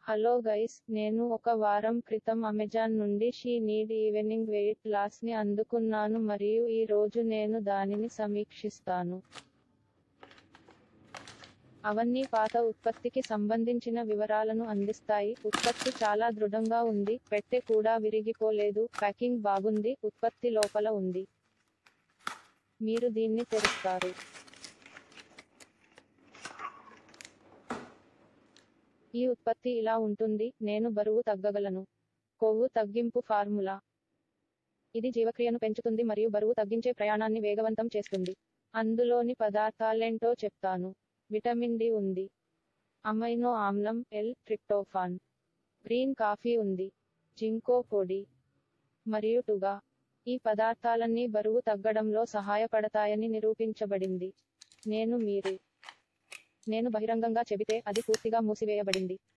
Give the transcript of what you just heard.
hello guys నేను ఒక వారం క్రితం అమెజాన్ నుండి she need evening weight loss ని అందుకున్నాను మరియు ఈ రోజు నేను దానిని సమీక్షిస్తాను అవన్నీ పాత ఉత్పత్తికి సంబంధించిన వివరాలను అందిస్తాయి ఉత్పత్తి చాలా దృఢంగా ఉంది పెట్టె కూడా విరిగిపోలేదు ప్యాకింగ్ బాగుంది ఉత్పత్తి లోపల ఉంది మీరు దీన్ని తెరుస్తారు ఈ ఉత్పత్తి ఇలా ఉంటుంది నేను బరువు తగ్గగలను కొవ్వు తగ్గింపు ఫార్ములా ఇది జీవక్రియను పెంచుతుంది మరియు బరువు తగ్గించే ప్రయాణాన్ని వేగవంతం చేస్తుంది అందులోని పదార్థాలేంటో చెప్తాను విటమిన్ డి ఉంది అమైనో ఆమ్లం ఎల్ ట్రిప్టోఫాన్ గ్రీన్ కాఫీ ఉంది జింకో పొడి మరియు టుగా ఈ పదార్థాలన్నీ బరువు తగ్గడంలో సహాయపడతాయని నిరూపించబడింది నేను మీరు నేను బహిరంగంగా చెబితే అది పూర్తిగా మూసివేయబడింది